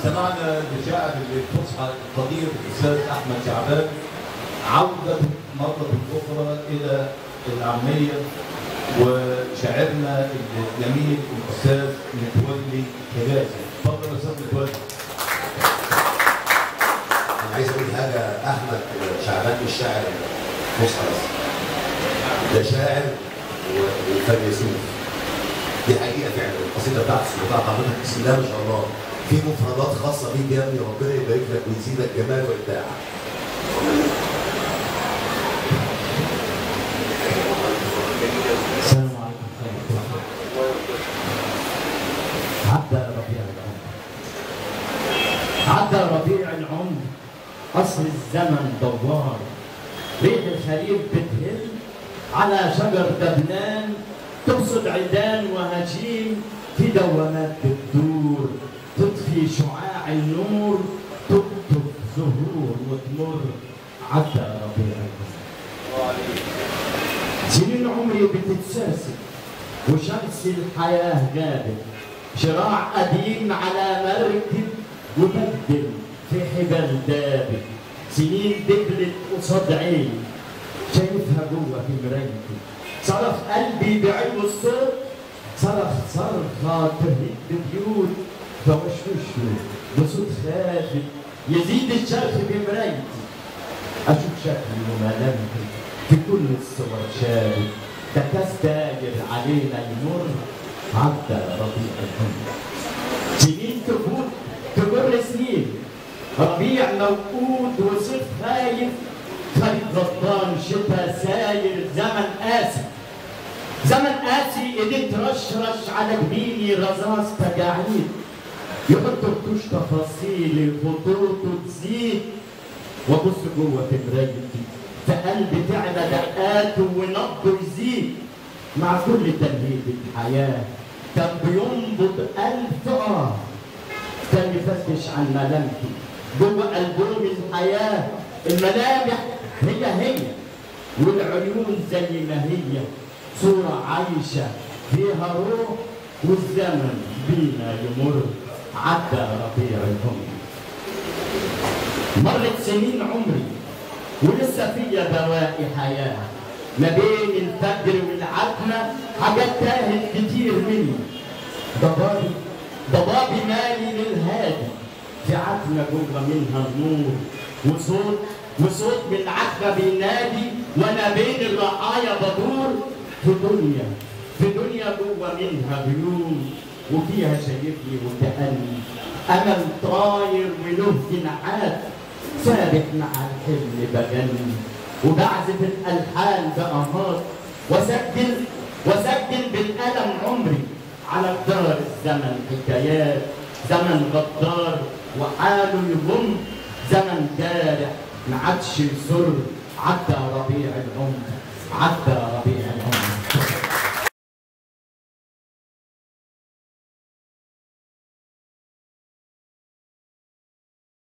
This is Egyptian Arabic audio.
استمعنا لشاعر الفصحى القدير الاستاذ احمد شعبان عوده مره اخرى الى العاميه وشاعرنا الجميل الاستاذ متولي كباسي اتفضل يا استاذ متولي انا عايز اقول حاجه احمد شعبان مش شاعر فصحى بس ده شاعر و- وفيلسوف دي حقيقه فعلا القصيده بتاعته بتاعت حضرتك بسم الله ما شاء الله في مفردات خاصه بيك يا ابني ربنا يبارك لك ويزيدك جمال وابداع السلام عليكم ورحمة الله عدى ربيع العمر عدى ربيع العمر قصر الزمن دوار ريح الخريف بتهل على شجر دبلان تقصد عيدان وهجين في دوامات بتدور تطفي شعاع النور تكتب زهور وتمر عدى ربيع العمر سنين عمري بتتسرسل وشمس الحياة غابت شراع قديم على مركب وبدل في حبال دابت سنين دبلت قصاد عيني شايفها جوه في مرايتي صرخ قلبي بعلو الصوت صرخ صرخة تهد بيوت فوشوشه بصوت خافت يزيد الشرخ بمرايتي أشوف شكلي وملامحي في كل الصور شابك ده كاس داير علينا يمر عدى ربيع العمر سنين تفوت تمر سنين ربيع موقود وصيف خايف خريط غضبان شتا ساير زمن قاسي زمن قاسي ايديه ترشرش على جبيني رصاص تجاعيد يحط خطوش تفاصيلي خطوطه تزيد وابص جوه في مرايتي في قلبي تعلى دقاته ونبضه يزيد مع كل تنهيد الحياه كان بينبض الف اه كان يفتش عن ملامحي جوه ألبوم الحياه الملامح هي هي والعيون زي ما هي صورة عايشة فيها روح والزمن بينا يمر عدى ربيع العمر مرت سنين عمري ولسه فيا بواقي حياة ما بين الفجر والعتمة حاجات تاهت كتير مني ضبابي ضبابي مالي للهادي في عتمة جوه منها النور وصوت وصوت من العتمة بينادي وانا بين الرعايا بدور في دنيا في دنيا جوه منها بيوت وفيها شايفني وكأني أمل طاير وله جناحات سابق مع الحلم بجني وبعزف الألحان بأهات وسجل وسجل بالقلم عمري على جدار الزمن حكايات زمن غدار وحاله يغم زمن جارح ما عادش يسر عدى ربيع العمر عدى